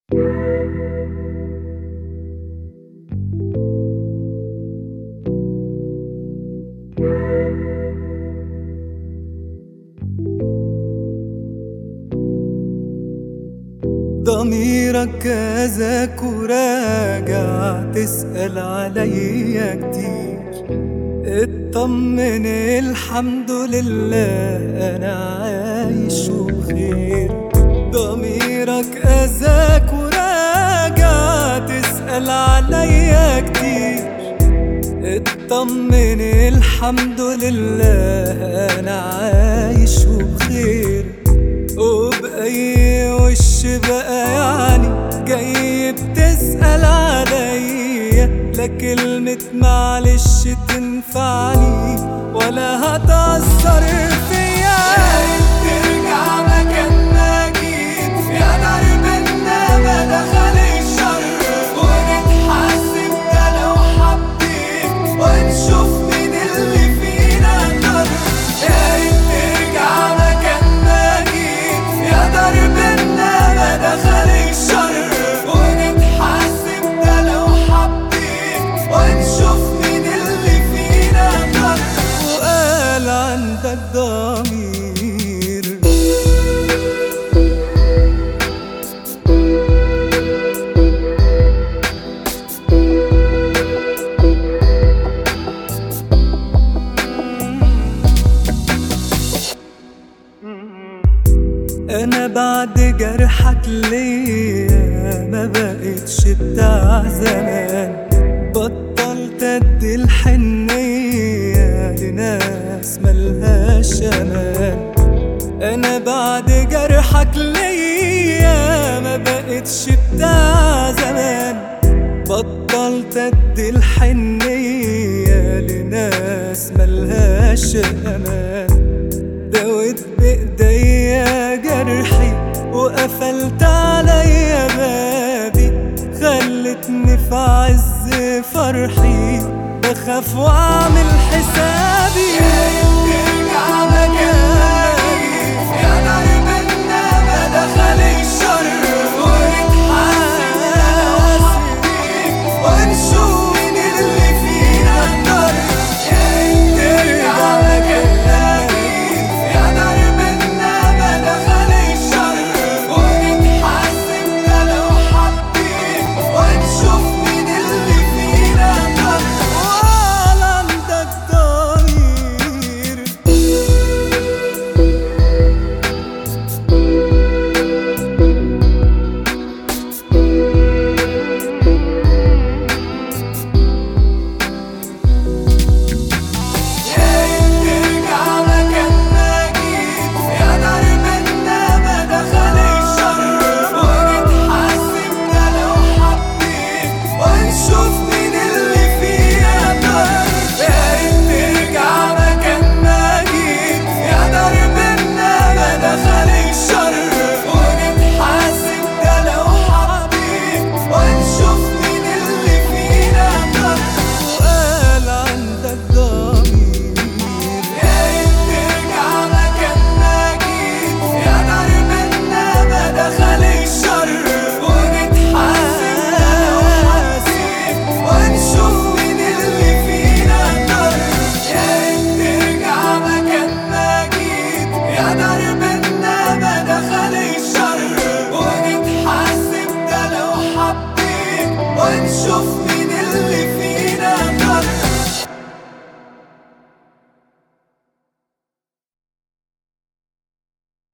ضميرك كذاك وراجع تسأل عليا كتير اطمن الحمد لله انا عايش وبخير ضميرك اذاك وراجع تسأل عليا كتير اطمن الحمد لله انا عايش وبخير وبأي وش بقى يعني جاي بتسأل عليا لا كلمة معلش تنفعني ولا هتأثر فيا ترجع مكان ما جيت يا نار بينا ما دخل الشر ونتحاسب ده لو حبيت ونشوف مين اللي فينا قدر يا ريت ترجع مكان ما جيت يا نار بينا ما دخل الشر ونتحاسب ده لو حبيت ونشوف مين اللي فينا قدر وقال عندك ضمير انا بعد جرحك ليا ما بقتش بتاع زمان بطلت ادي الحنية لناس ملهاش امان انا بعد جرحك ليا ما بقتش بتاع زمان بطلت ادي الحنية لناس ملهاش امان داوت بايديا جرحي وقفلت عليا بابي خلتني في عز فرحي بخاف واعمل حسابي ترجع مكاني يا نار بينا ما دخل الشر ونتحاسب لو حبيت ونشوف مين اللي فينا النار ترجع مكاني يا نار بينا ما دخل الشر ونتحاسب ده لو حبيت ونشوف مين اللي فينا النار ولا عندك ضمير ترجع مكان ما جيت يا نار بينا ما دخل الشر ونتحاسب ده لو حبيت ونشوف مين اللي فينا نار ترجع مكان ما جيت يا نار بينا ما دخل الشر ونتحاسب ده لو حبيت ونشوف مين اللي فينا نار وقال عندك ضمير يا ريت ترجع مكان ما جيت يا نار بينا ما دخل الشر ونتحاسب ده لو حسيت ونشوف مين اللي فينا نار يا ريت ترجع مكان ما جيت يا نار بينا ما دخل الشر ونتحاسب ده لو حبيت ونشوف مين اللي فينا